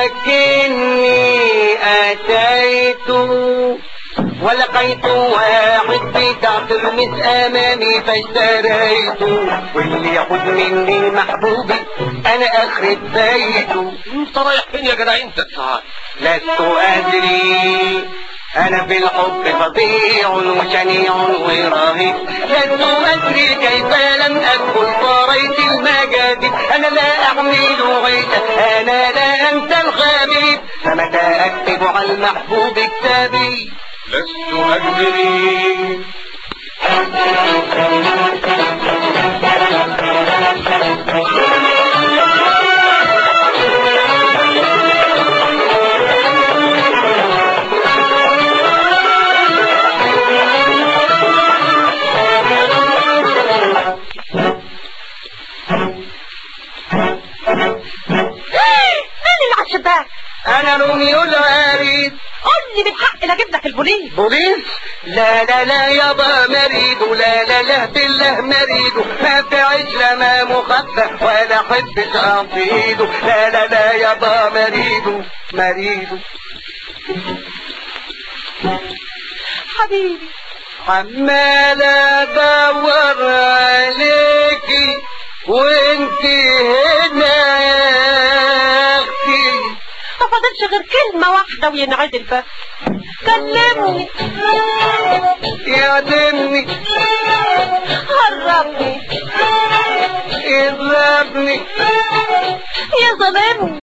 لكني أتيت ولقيت واحد بتاع ترمس امامي فاشتريته واللي ياخد مني محبوبي انا اخرب بيته انت رايح فين يا جدع انت لست ادري انا في الحب فظيع وشنيع ورهيب لست ادري كيف لم ادخل طريت المجاديد انا لا احمل غيث انا لا انسى الخبيب فمتى اكتب على المحبوب كتابي لست أدري مين اللي على الشباك انا روميو العريس قول لي بالحق لا اجيب لك البوليس بوليس لا لا لا يابا مريد لا لا لا بالله مريد ما في عشرة ما مخفف ولا حبش أصيد لا لا لا يابا مريد مريد حبيبي عمال ادور عليكي وانت هنا يا اختي ما فاضلش غير كلمة واحدة وينعدل بس كلمني يا دمي هربني اضربني يا ظالمني